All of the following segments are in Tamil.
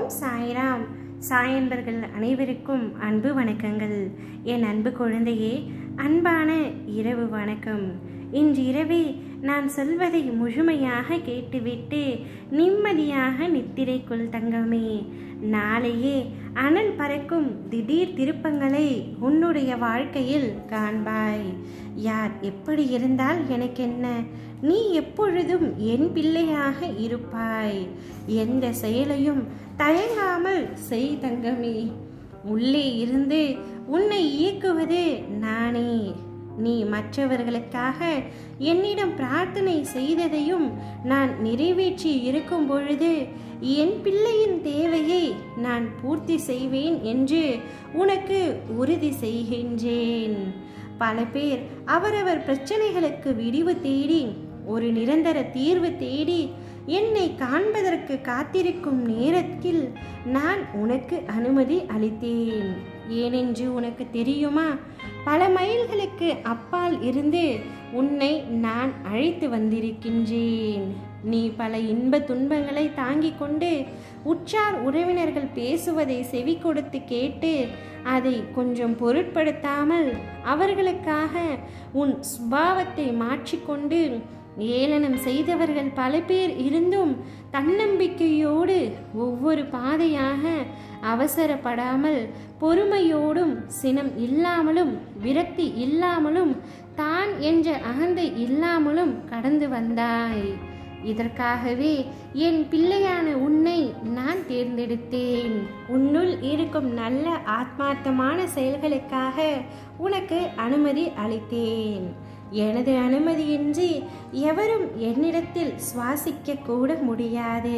ஓம் சாய்ராம் சாயன்பர்கள் அனைவருக்கும் அன்பு வணக்கங்கள் என் அன்பு குழந்தையே அன்பான இரவு வணக்கம் இன்று இரவே நான் சொல்வதை முழுமையாக கேட்டுவிட்டு நிம்மதியாக நித்திரைக்குள் தங்கமே நாளையே அனல் பறக்கும் திடீர் திருப்பங்களை உன்னுடைய வாழ்க்கையில் காண்பாய் யார் எப்படி இருந்தால் எனக்கென்ன நீ எப்பொழுதும் என் பிள்ளையாக இருப்பாய் எந்த செயலையும் தயங்காமல் செய் தங்கமே உள்ளே இருந்து உன்னை இயக்குவது நானே நீ மற்றவர்களுக்காக என்னிடம் பிரார்த்தனை செய்ததையும் நான் நிறைவேற்றி இருக்கும் பொழுது என் பிள்ளையின் தேவையை நான் பூர்த்தி செய்வேன் என்று உனக்கு உறுதி செய்கின்றேன் பல பேர் அவரவர் பிரச்சனைகளுக்கு விடிவு தேடி ஒரு நிரந்தர தீர்வு தேடி என்னை காண்பதற்கு காத்திருக்கும் நேரத்தில் நான் உனக்கு அனுமதி அளித்தேன் ஏனென்று உனக்கு தெரியுமா பல மைல்களுக்கு அப்பால் இருந்து உன்னை நான் அழைத்து வந்திருக்கின்றேன் நீ பல இன்ப துன்பங்களை தாங்கிக் கொண்டு உற்றார் உறவினர்கள் பேசுவதை செவி கொடுத்து கேட்டு அதை கொஞ்சம் பொருட்படுத்தாமல் அவர்களுக்காக உன் சுபாவத்தை மாற்றிக்கொண்டு ஏளனம் செய்தவர்கள் பல பேர் இருந்தும் தன்னம்பிக்கையோடு ஒவ்வொரு பாதையாக அவசரப்படாமல் பொறுமையோடும் சினம் இல்லாமலும் விரக்தி இல்லாமலும் தான் என்ற அகந்தை இல்லாமலும் கடந்து வந்தாய் இதற்காகவே என் பிள்ளையான உன்னை நான் தேர்ந்தெடுத்தேன் உன்னுள் இருக்கும் நல்ல ஆத்மார்த்தமான செயல்களுக்காக உனக்கு அனுமதி அளித்தேன் எனது அனுமதியின்றி எவரும் என்னிடத்தில் சுவாசிக்க கூட முடியாது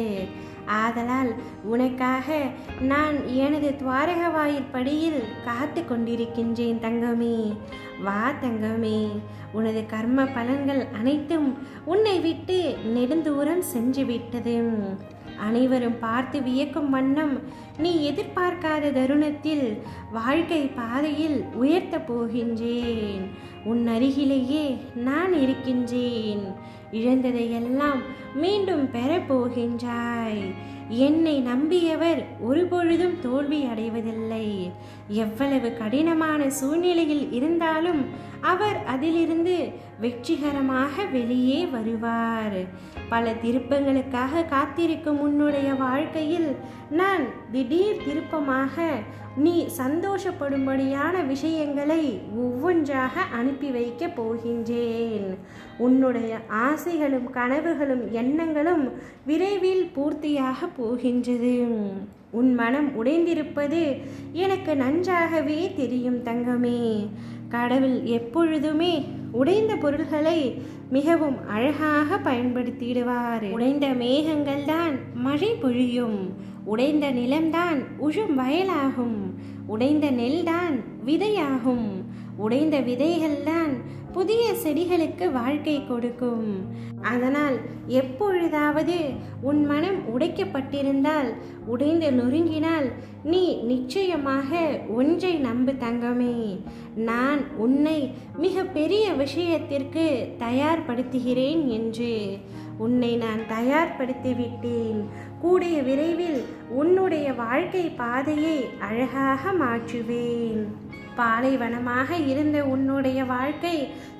ஆதலால் உனக்காக நான் எனது துவாரக வாயிற்படியில் காத்து கொண்டிருக்கின்றேன் தங்கமே வா தங்கமே உனது கர்ம பலன்கள் அனைத்தும் உன்னை விட்டு நெடுந்தூரம் சென்று விட்டது அனைவரும் பார்த்து வியக்கும் வண்ணம் நீ எதிர்பார்க்காத தருணத்தில் வாழ்க்கை பாதையில் உயர்த்த போகின்றேன் உன் அருகிலேயே நான் இருக்கின்றேன் இழந்ததையெல்லாம் மீண்டும் பெறப்போகின்றாய் என்னை நம்பியவர் ஒருபொழுதும் தோல்வி அடைவதில்லை எவ்வளவு கடினமான சூழ்நிலையில் இருந்தாலும் அவர் அதிலிருந்து வெற்றிகரமாக வெளியே வருவார் பல திருப்பங்களுக்காக காத்திருக்கும் உன்னுடைய வாழ்க்கையில் நான் திடீர் திருப்பமாக நீ சந்தோஷப்படும்படியான விஷயங்களை ஒவ்வொன்றாக அனுப்பி வைக்க போகின்றேன் உன்னுடைய ஆசைகளும் கனவுகளும் எண்ணங்களும் விரைவில் பூர்த்தியாக போகின்றது உன் மனம் உடைந்திருப்பது எனக்கு நன்றாகவே தெரியும் தங்கமே கடவுள் எப்பொழுதுமே உடைந்த பொருள்களை மிகவும் அழகாக பயன்படுத்திடுவார் உடைந்த மேகங்கள் தான் மழை பொழியும் உடைந்த நிலம்தான் உழும் வயலாகும் உடைந்த நெல்தான் விதையாகும் உடைந்த விதைகள்தான் புதிய செடிகளுக்கு வாழ்க்கை கொடுக்கும் அதனால் எப்பொழுதாவது உன் மனம் உடைக்கப்பட்டிருந்தால் உடைந்து நொறுங்கினால் நீ நிச்சயமாக ஒன்றை நம்பு தங்கமே நான் உன்னை மிக பெரிய விஷயத்திற்கு தயார்படுத்துகிறேன் என்று உன்னை நான் தயார்படுத்தி விட்டேன் கூடிய விரைவில் உன்னுடைய வாழ்க்கை பாதையை அழகாக மாற்றுவேன் பாலைவனமாக இருந்த உன்னுடைய வாழ்க்கை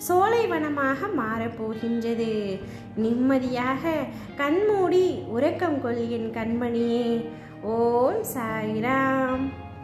சோலைவனமாக மாறப்போகின்றது நிம்மதியாக கண்மூடி உறக்கம் கொள் என் கண்மணியே ஓம் சாய்ராம்